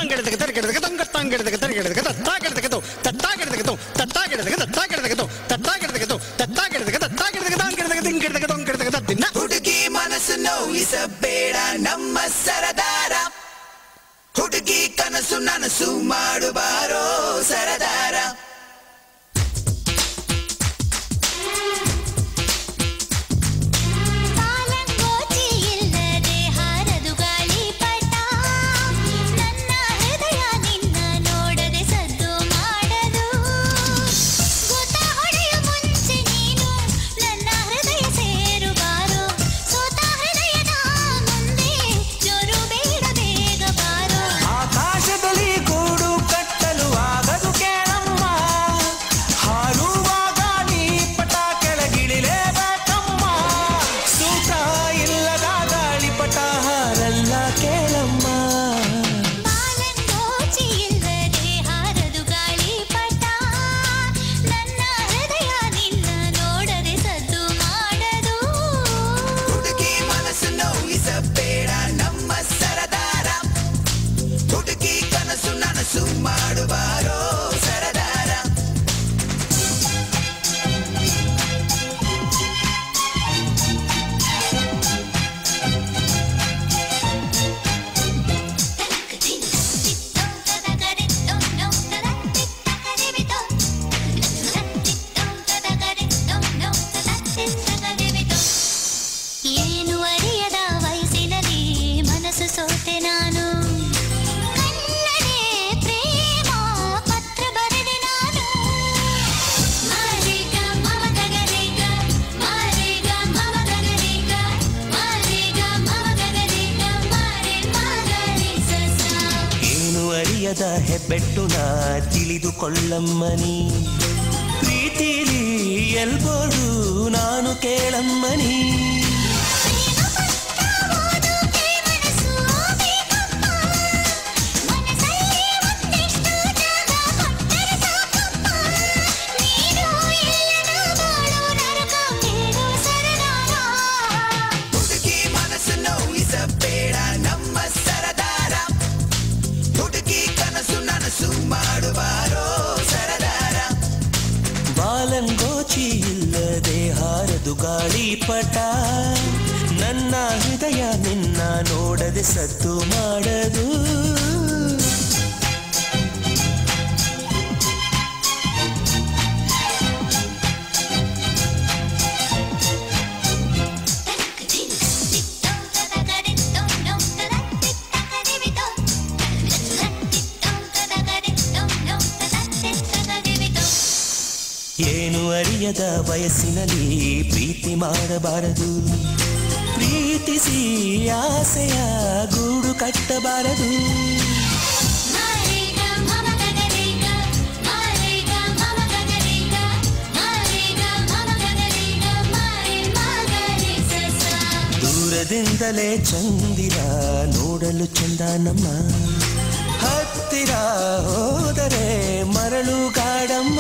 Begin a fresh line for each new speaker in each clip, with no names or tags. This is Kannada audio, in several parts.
ತಾಂಗೆಡದಕ್ಕೆ ತರಗೆಡದಕ್ಕೆ ತಂಗ ತಾಂಗೆಡದಕ್ಕೆ ತರಗೆಡದಕ್ಕೆ ತತ್ತಾಗೆಡದಕ್ಕೆ ತೋ ತತ್ತಾಗೆಡದಕ್ಕೆ ತೋ ತತ್ತಾಗೆಡದಕ್ಕೆ ತತ್ತಾಗೆಡದಕ್ಕೆ ತೋ ತತ್ತಾಗೆಡದಕ್ಕೆ ತೋ ತತ್ತಾಗೆಡದಕ್ಕೆ ತತ್ತಾಗೆಡದಕ್ಕೆ ತಾಂಗೆಡದಕ್ಕೆ ತಿಂಗೆಡದಕ್ಕೆ ತೊಂಗೆಡದಕ್ಕೆ ತತ್ತಿನ
ಹುಡುಗಿ ಮನಸ್ಸು ನೋಯಿಸಬೇಡ ನಮ್ಮ ಸರದಾರ ಹುಡುಗಿ ಕನಸು ನನಸು ಮಾಡುಬಾರೋ ಸರದಾರ
ಕಾಲಂಗೋಚಿ ಇಲ್ಲದೆ ಹಾರದು ಗಾಳಿಪಟ ನನ್ನ ಹೃದಯ ನಿನ್ನ ನೋಡದೆ ಸದ್ದು ಮಾಡದು ಗೊತ್ತ ಹೊಡೆಯ ಮುಂಚೆ ನೀನು ನನ್ನ ಹೃದಯ ಸೇರುಬಾರೋ ಸೋತ ಹೃದಯದ ಮುಂದೆ ಜೋರು ಬೇಡ ಬೇಗ ಬಾರೋ
ಆಕಾಶದಲ್ಲಿ ಗೂಡು ಕಟ್ಟಲು ಆಗದು ಕೇಳಮ್ಮ ಹಾರುವಾಗ ನೀ ಪಟ ಕೆಳಗಿಳಿಲೇಬೇಕಮ್ಮ ಸೂತ ಇಲ್ಲದ ಗಾಳಿಪಟ ಹಾರಲ್ಲ ಕೇಳಮ್ಮ
ಬಾಲಂಗೋಚಿ ಇಲ್ಲದೆ ಹಾರದು ಗಾಳಿಪಟ ನನ್ನ ಹೃದಯ ನಿನ್ನ ನೋಡದೆ ಸದ್ದು ಮಾಡದು
ಹುಡುಗಿ ಮನಸ್ಸು ನೋಯಿಸಬೇಡ ನಮ್ಮ ಸರದಾರ ಹುಡುಗಿ ಕನಸು ನನಸು ಮಾಡುಬಾರೋ ಸರದಾರ
ಏನು ಅರಿಯದ ವಯಸ್ಸಿನಲ್ಲಿ ಮನಸ್ಸು ಸೋತೆ ನಾನು ಕನ್ನಡೆ ಪ್ರೇಮ ಪತ್ರ ಬರೆದೆ ನಾನು ಮಾರೇಗ ಮಮದಗರೇಗ ಮಾರೇಗ ಮಮದಗರೇಗ ಮಾರೇಗ ಮಮದಗರೇಗ ಮಾರೆ ಮಾಗರೆ ಸಸ
ಏನು ಅರಿಯದ ಹೆಬ್ಬೆಟ್ಟು ನಾ ತಿಳಿದುಕೊಳ್ಳಮ್ಮನಿ ಪ್ರೀತಿಲಿ ಎಲ್ಬೋಡು ನಾನು ಕೇಳಮ್ಮನಿ
ಹುಡುಗಿ ಮನಸ್ಸು ನೋಯಿಸಬೇಡ ನಮ್ಮ ಸರದಾರ ಹುಡುಗಿ ಕನಸು ನನಸು ಮಾಡುಬಾರೋ ಸರದಾರ
ಬಾಲಂಗೋಚಿ ಇಲ್ಲದೆ ಹಾರದು ಗಾಳಿಪಟ ನನ್ನ ಹೃದಯ ನಿನ್ನ ನೋಡದೆ ಸದ್ದು ಮಾಡದು ಏನು ಅರಿಯದ ವಯಸ್ಸಿನಲ್ಲಿ ಪ್ರೀತಿ ಮಾಡಬಾರದು ಪ್ರೀತಿಸಿ ಆಸೆಯ ಗೂಡು ಕಟ್ಟಬಾರದು ದೂರದಿಂದಲೇ ಚಂದಿರ ನೋಡಲು ಚಂದ ನಮ್ಮ ಹತ್ತಿರ ಹೋದರೆ ಮರಳು ಗಾಡಮ್ಮ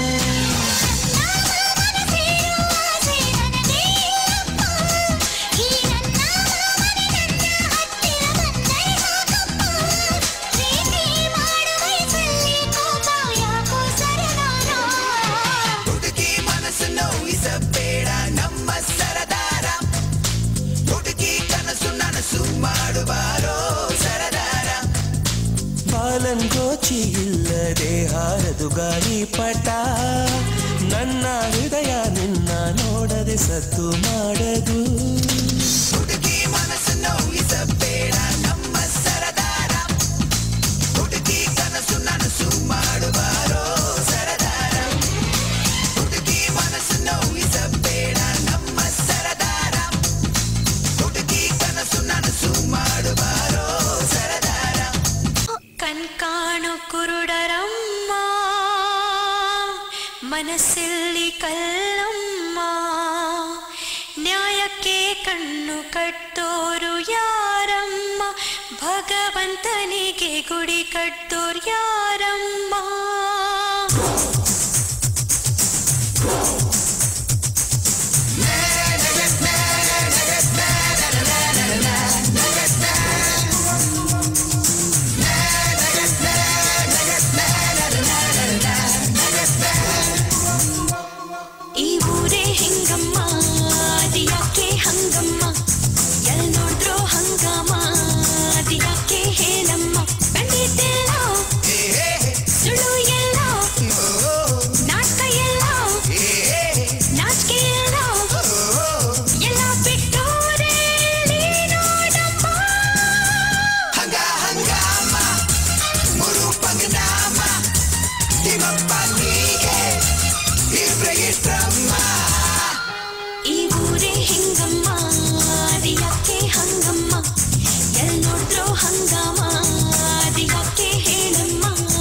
ಹುಡುಗಿ ಮನಸ್ಸು ನೋಯಿಸಬೇಡ ನಮ್ಮ ಸರದಾರ ಹುಡುಗಿ ಕನಸು ನನಸು ಮಾಡುಬಾರೋ ಸರದಾರ
ಬಾಲಂಗೋಚಿ ಇಲ್ಲದೆ ಹಾರದು ಗಾಳಿಪಟ ನನ್ನ ಹೃದಯ ನಿನ್ನ ನೋಡದೆ ಸದ್ದು ಮಾಡದು
ಹುಡುಗಿ ಮನಸ್ಸು ನೋಯಿಸಬೇಡ ನಮ್ಮ ಸರದಾರ ಹುಡುಗಿ ಕನಸು ನನಸು ಮಾಡುಬಾರೋ ಸರದಾರ ಹುಡುಗಿ ಮನಸ್ಸು ನೋಯಿಸಬೇಡ ನಮ್ಮ ಸರದಾರ ಹುಡುಗಿ ಕನಸು ನನಸು ಮಾಡುಬಾರೋ ಸರದಾರ
ಕಣ್ಕಾಣು ಕುರುಡರಮ್ಮ ಮನಸ್ಸಲ್ಲಿ ಕಲ್ಲಮ್ಮ ನ್ಯಾಯಕ್ಕೆ ಕಣ್ಣು ಕಟ್ಟೋರು ಯಾರಮ್ಮ ಭಗವಂತನಿಗೆ ಗುಡಿ ಕಟ್ಟೋರು ಯಾರಮ್ಮ
ನಗದ ಮಿತ್ರಮ್ಮ
ಈ ಊರೇ ಹಿಂಗಮ್ಮ ಅದ್ಯಾಕೆ ಹಂಗಮ್ಮ ಎಲ್ ನೋಡ್ರೋ ಹಂಗಾಮ ಅದ್ಯಾಕೆ ಹೇಳಮ್ಮ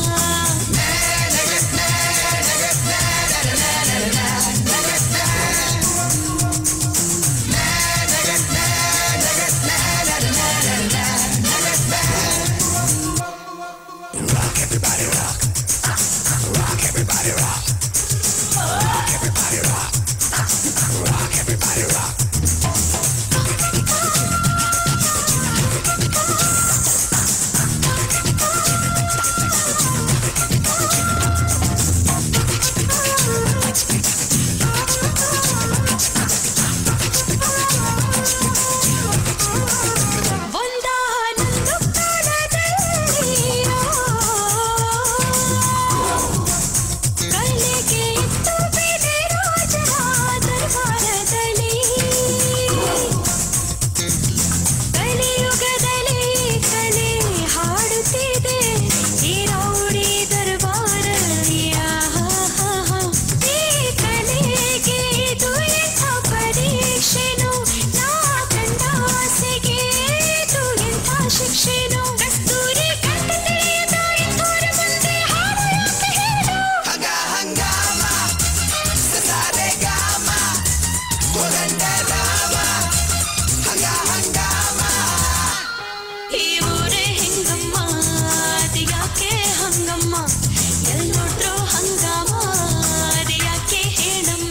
ಒಂದಾನೊಂದು ಕಾಲದಲ್ಲಿಯೋ ಕಲ್ಲಿಗೆ ಇತ್ತು ಬಿದೆ ರಾಜರ ದರ್ಬಾರದಲ್ಲಿ ಕಲಿಯುಗದಲ್ಲಿ ಕಲೆ ಹಾಡುತ್ತಿದೆ ಈ ರೌಡಿ ದರ್ಬಾರಲ್ಲಿ ಆಹಾಹಾಹಾ. ಈ ಕಲೆಗೆ ಇದು ಎಂಥ ಪರೀಕ್ಷೆನೋ ನಾ ಕಂಡ ಆಸೆಗೆ ಇದು ಎಂಥ ಶಿಕ್ಷೆನೋ ಕಸ್ತೂರಿ ಕಂಡ ತಿಳಿಯದ ಇಂಥೋರ ಮುಂದೆ ಹಾಡು ಯಾಕೆ ಹೇಳು
ಹಂಗ ಹಂಗಾಮ ಸಸಾರೆ ಗಾಮ ಕೋದಂಡ ರಾಮ ಹಂಗ ಹಂಗಾಮ
ಈ ಊರೇ ಹೆಂಗಮ್ಮ ಅದ್ಯಾಕೆ ಹಂಗಮ್ಮ ಎಲ್ ನೋಡ್ರೋ ಹಂಗಾಮ ಅದ್ಯಾಕೆ ಹೇಳಮ್ಮ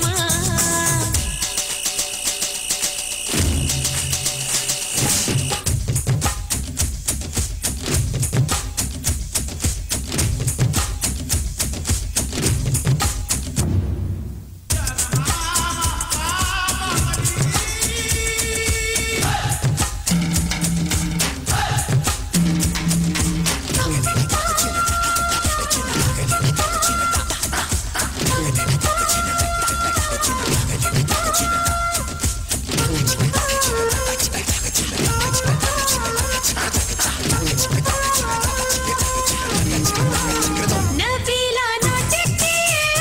ನವಿಲ ನಾಟ್ಯಕ್ಕೆ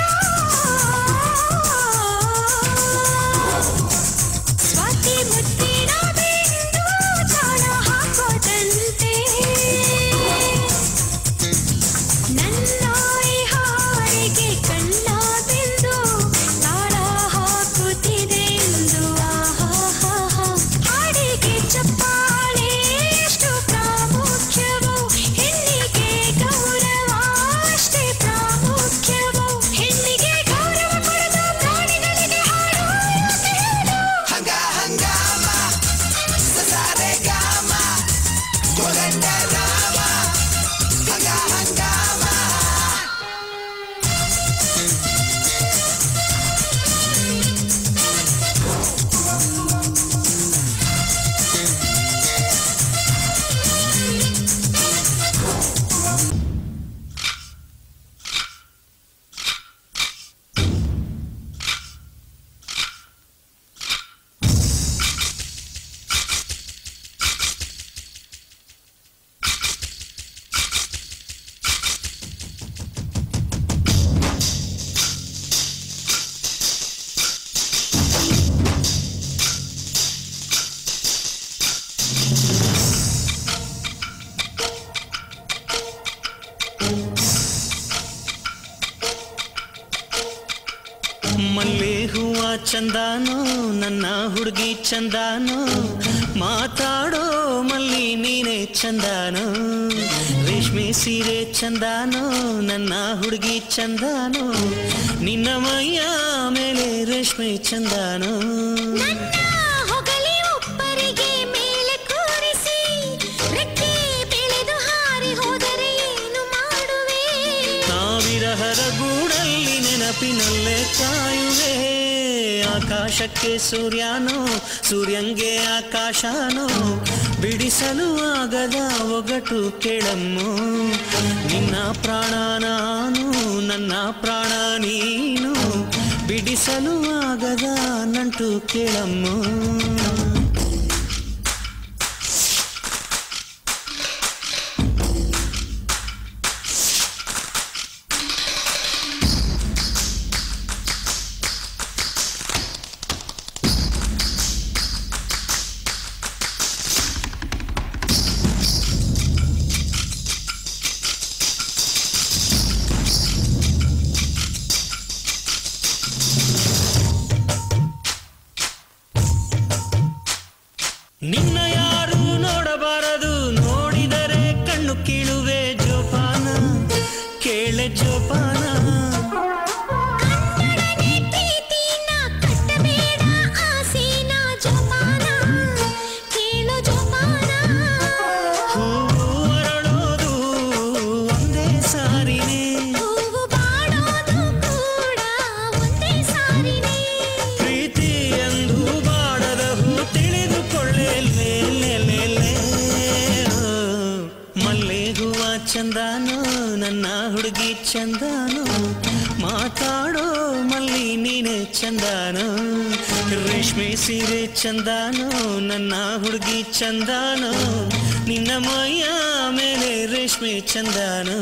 ಸ್ವಾತಿ ಮುತ್ತಿನ ಬಿಂದು ತಾಳ ಹಾಕೋದಂತೆ ನನ್ನ ಈ ಹಾಡಿಗೆ ಕಣ್ಣ ಬಿಂದು ತಾಳ ಹಾಕುತ್ತಿದೆ ಎಂದು ಆಹಾಹಾಹಾ. ಹಾಡಿಗೆ ಚಪ್ಪಾಳೆ ಎಷ್ಟು ಪ್ರಾಮುಖ್ಯವೋ ಹೆಣ್ಣಿಗೆ ಗೌರವ ಅಷ್ಟೇ ಪ್ರಾಮುಖ್ಯವೋ ಹೆಣ್ಣಿಗೆ ಗೌರವ ಕೊಡದ ಪ್ರಾಣಿಗಳಿಗೆ ಹಾಡು ಯಾಕೆ ಹೇಳು?
ಹಂಗ ಹಂಗಾಮ ಸಸಾರೆ ಗಾಮ ಕೋದಂಡ ರಾಮ ಹಂಗ ಹಂಗಾಮ
ಮಲ್ಲೆ ಹೂವ ಚಂದಾನೋ ನನ್ನ ಹುಡುಗಿ ಚಂದಾನೋ ಮಾತಾಡೋ ಮಲ್ಲಿ ನೀನೆ ಚಂದಾನೋ ರೇಷ್ಮೆ ಸೀರೆ ಚಂದಾನೋ ನನ್ನ ಹುಡುಗಿ ಚಂದಾನೋ ನಿನ್ನ ಮೈಯ ಮೇಲೆ ರೇಷ್ಮೆ ಚಂದಾನೋ
ನನ್ನ ಹೊಗಲಿ ಒಬ್ಬರಿಗೆ ಮೇಲೆ ಕೂರಿಸಿ ರೆಕ್ಕೆ ಬೆಳೆದು ಹಾರಿ ಹೋದರೆ ಏನು ಮಾಡುವೆ
ನಾವಿರಹರ ಗೂಡಲ್ಲಿ ನೆನಪಿನಲ್ಲೇ ಕಾಯುವೆ ಆಕಾಶಕ್ಕೆ ಸೂರ್ಯನೋ ಸೂರ್ಯಂಗೆ ಆಕಾಶನೋ ಬಿಡಿಸಲು ಆಗದ ಒಗಟು ಕೇಳಮ್ಮು ನಿನ್ನ ಪ್ರಾಣ ನಾನು ನನ್ನ ಪ್ರಾಣ ನೀನು ಬಿಡಿಸಲು ಆಗದ ನಂಟು ಕೇಳಮ್ಮು ಜೋಪಾನ ಕೇಳೆ ಜೋಪಾನ
ಕನ್ನಡನೆ ಪ್ರೀತಿನ ಕಟ್ಟಬೇಡ ಆಸೆನ ಜೋಪಾನ ಕೇಳು ಜೋಪಾನ
ಹೂವು ಅರಳೋದು ಒಂದೇ ಸಾರಿನೇ
ಹೂವು ಬಾಡೋದು ಕೂಡ ಒಂದೇ ಸಾರಿನೇ
ಪ್ರೀತಿ ಎಂದು ಬಾಡದ ಹೂ ತಿಳಿದುಕೊಳ್ಳೆ ಲೇ, ಲೇ, ಲೇ, ಲೇ. ಓ, ಮಲ್ಲೆ ಹೂವ ಚಂದಾನು ನನ್ನ ಹುಡುಗಿ ಚಂದಾನು ಮಾತಾಡೋ ಮಲ್ಲಿ ನೀನೆ ಚಂದಾನು ರೇಷ್ಮೆ ಸೀರೆ ಚಂದಾನು ನನ್ನ ಹುಡುಗಿ ಚಂದಾನು ನಿನ್ನ ಮೈಯ ಮೇಲೆ ರೇಷ್ಮೆ ಚಂದಾನು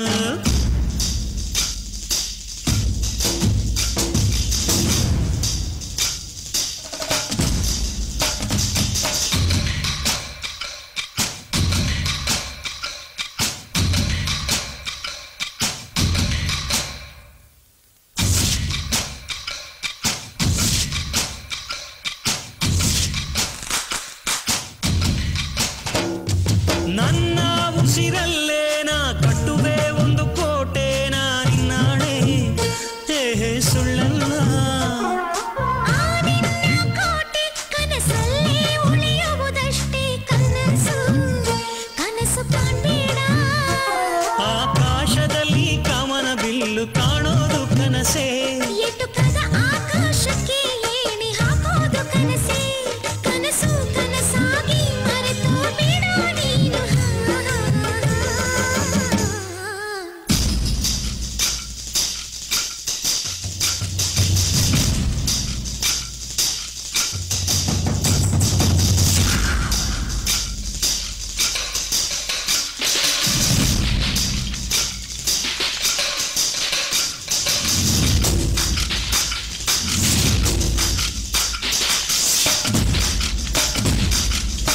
ನನ್ನ ಉಸಿರಲ್ಲೇನ ಕಟ್ಟುವೆ ಒಂದು ಕೋಟೆನ ನಿನ್ನಾಳೆ ಹೇ ಹೇ ಸುಳ್ಳಲ್ಲ
ಆ ನಿನ್ನ ಕೋಟೆ ಕನಸಲ್ಲೇ ಉಳಿಯುವುದಷ್ಟೇ ಕನಸು ಕನಸು ಕಾಣ್ಬೇಡ
ಆಕಾಶದಲ್ಲಿ ಕಾಮನ ಬಿಲ್ಲು ಕಾಣೋದು ಕನಸೇ
ಎಟುಕದ ಆಕಾಶಕ್ಕೆ ಏಣಿ ಹಾಕೋದು ಕನಸೇ ಕನಸು ಕನಸಾಗಿ ಮರೆತು ಬಿಡು ನೀನು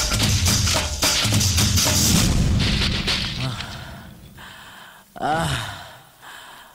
ಆಹ್